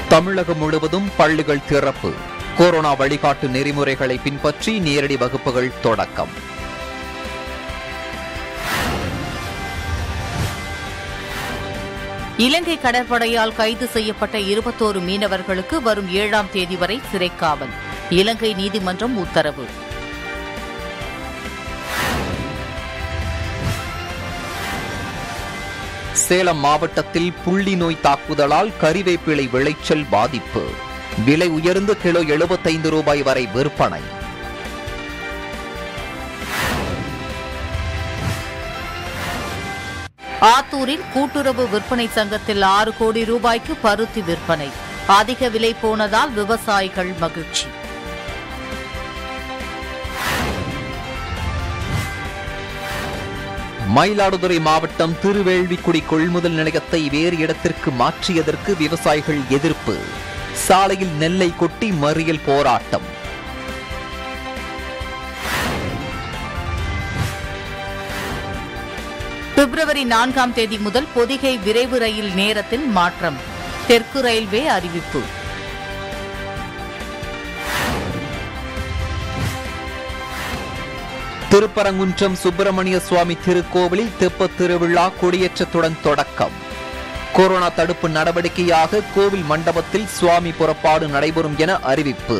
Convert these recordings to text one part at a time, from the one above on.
தமிழகம் முழுவதும் பள்ளிகள் திறப்பு கொரோனா வழிகாட்டு நெறிமுறைகளை பின்பற்றி நேரடி வகுப்புகள் தொடக்கம் இலங்கை கடற்படையால் கைது செய்யப்பட்ட இருபத்தோரு மீனவர்களுக்கு வரும் ஏழாம் தேதி வரை சிறைக்காவல் இலங்கை நீதிமன்றம் உத்தரவு சேலம் மாவட்டத்தில் புள்ளி நோய் தாக்குதலால் கறிவேப்பிலை விளைச்சல் பாதிப்பு விலை உயர்ந்து கிலோ எழுபத்தைந்து ரூபாய் வரை விற்பனை ஆத்தூரில் கூட்டுறவு விற்பனை சங்கத்தில் ஆறு கோடி ரூபாய்க்கு பருத்தி விற்பனை அதிக விலை போனதால் விவசாயிகள் மகிழ்ச்சி மயிலாடுதுறை மாவட்டம் திருவேள்விக்குடி கொள்முதல் நிலையத்தை வேறு இடத்திற்கு மாற்றியதற்கு விவசாயிகள் எதிர்ப்பு சாலையில் நெல்லை கொட்டி மறியல் போராட்டம் பிப்ரவரி நான்காம் தேதி முதல் பொதிகை விரைவு ரயில் நேரத்தில் மாற்றம் தெற்கு ரயில்வே அறிவிப்பு திருப்பரங்குன்றம் சுப்பிரமணிய சுவாமி திருக்கோவிலில் தெப்பத் திருவிழா கொடியேற்றத்துடன் தொடக்கம் கொரோனா தடுப்பு நடவடிக்கையாக கோவில் மண்டபத்தில் சுவாமி புறப்பாடு நடைபெறும் என அறிவிப்பு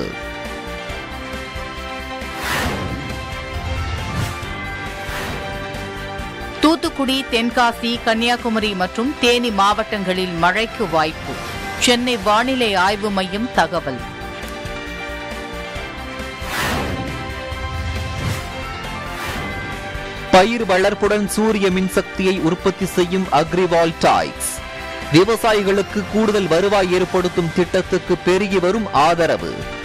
தூத்துக்குடி தென்காசி கன்னியாகுமரி மற்றும் தேனி மாவட்டங்களில் மழைக்கு வாய்ப்பு சென்னை வானிலை ஆய்வு மையம் தகவல் பயிர் வளர்ப்புடன் சூரிய மின்சக்தியை உற்பத்தி செய்யும் அக்ரிவால்டாய்ஸ் விவசாயிகளுக்கு கூடுதல் வருவாய் ஏற்படுத்தும் திட்டத்துக்கு பெருகி வரும் ஆதரவு